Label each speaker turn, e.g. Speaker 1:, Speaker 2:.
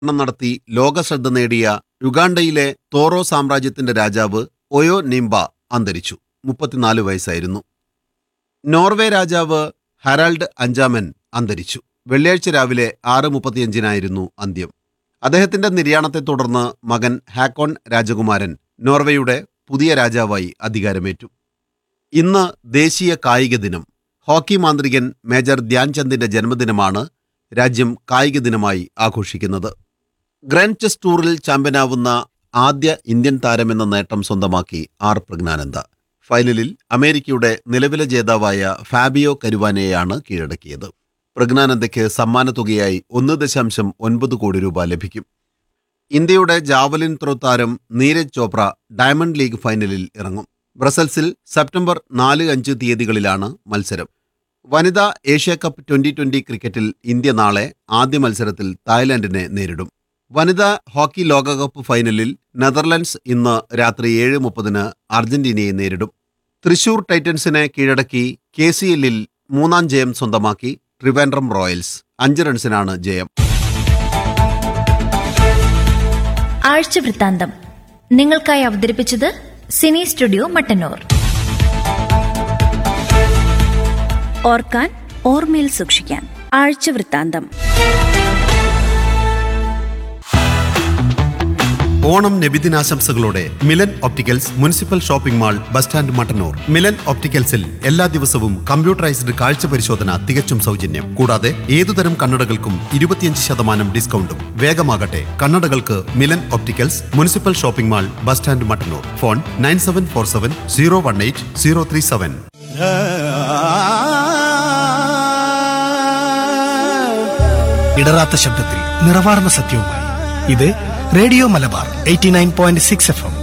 Speaker 1: ണം നടത്തി ലോകശ്രദ്ധ നേടിയ യുഗാണ്ടയിലെ തോറോ സാമ്രാജ്യത്തിന്റെ രാജാവ് ഒയോ നിംബ അന്തരിച്ചു മുപ്പത്തിനാല് വയസ്സായിരുന്നു നോർവേ രാജാവ് ഹരാൾഡ് അഞ്ചാമൻ അന്തരിച്ചു വെള്ളിയാഴ്ച രാവിലെ ആറ് മുപ്പത്തിയഞ്ചിനായിരുന്നു അന്ത്യം അദ്ദേഹത്തിന്റെ നിര്യാണത്തെ തുടർന്ന് മകൻ ഹാക്കോൺ രാജകുമാരൻ നോർവേയുടെ പുതിയ രാജാവായി അധികാരമേറ്റു ഇന്ന് ദേശീയ കായിക ദിനം ഹോക്കി മാന്ത്രികൻ മേജർ ധ്യാൻചന്ദിന്റെ ജന്മദിനമാണ് രാജ്യം കായിക ദിനമായി ആഘോഷിക്കുന്നത് ഗ്രാൻഡ് ചെസ് ടൂറിൽ ചാമ്പ്യനാവുന്ന ആദ്യ ഇന്ത്യൻ താരമെന്ന നേട്ടം സ്വന്തമാക്കി ആർ പ്രജ്ഞാനന്ദ ഫൈനലിൽ അമേരിക്കയുടെ നിലവിലെ ജേതാവായ ഫാബിയോ കരുവാനെയാണ് കീഴടക്കിയത് പ്രജ്ഞാനന്ദയ്ക്ക് സമ്മാനത്തുകയായി ഒന്ന് ദശാംശം ഒൻപത് കോടി രൂപ ലഭിക്കും ഇന്ത്യയുടെ ജാവലിൻ ത്രോ താരം നീരജ് ചോപ്ര ഡയമണ്ട് ലീഗ് ഫൈനലിൽ ഇറങ്ങും ബ്രസൽസിൽ സെപ്റ്റംബർ നാല് അഞ്ച് തീയതികളിലാണ് മത്സരം വനിതാ ഏഷ്യ കപ്പ് ട്വന്റി ട്വന്റി ക്രിക്കറ്റിൽ ഇന്ത്യ നാളെ ആദ്യ മത്സരത്തിൽ തായ്ലാന്റിനെ നേരിടും വനിതാ ഹോക്കി ലോകകപ്പ് ഫൈനലിൽ നെതർലൻഡ്സ് ഇന്ന് രാത്രി ഏഴ് മുപ്പതിന് അർജന്റീനയെ നേരിടും തൃശൂർ ടൈറ്റൻസിനെ കീഴടക്കി കെ സി എല്ലിൽ മൂന്നാം ജയം സ്വന്തമാക്കി ട്രിവാൻഡ്രം റോയൽസ് അഞ്ച് റൺസിനാണ് ജയം
Speaker 2: ആഴ്ച വൃത്താന്തം നിങ്ങൾക്കായി അവതരിപ്പിച്ചത് സിനി സ്റ്റുഡിയോ മട്ടന്നൂർ
Speaker 3: ഓർക്കാൻ ഓർമ്മയിൽ സൂക്ഷിക്കാൻ ആഴ്ച വൃത്താന്തം
Speaker 1: ഓണം നബിദിനാശംസകളോടെ Milan opticals municipal shopping mall bus stand Mattannur Milan ഒപ്റ്റിക്കൽസിൽ എല്ലാ ദിവസവും കമ്പ്യൂട്ടറൈസ്ഡ് കാഴ്ച പരിശോധന തികച്ചും സൗജന്യം കൂടാതെ ഏതുതരം കണ്ണടകൾക്കും ഇരുപത്തിയഞ്ച് ശതമാനം ഡിസ്കൗണ്ടും വേഗമാകട്ടെ കണ്ണടകൾക്ക് Milan opticals municipal shopping mall bus stand Mattannur phone nine seven four seven zero one eight zero three seven
Speaker 4: ഇടറാത്ത ശബ്ദത്തിൽ നിറവാർന്ന സത്യവുമായി ഇത് radio Malabar eighty nine point six F M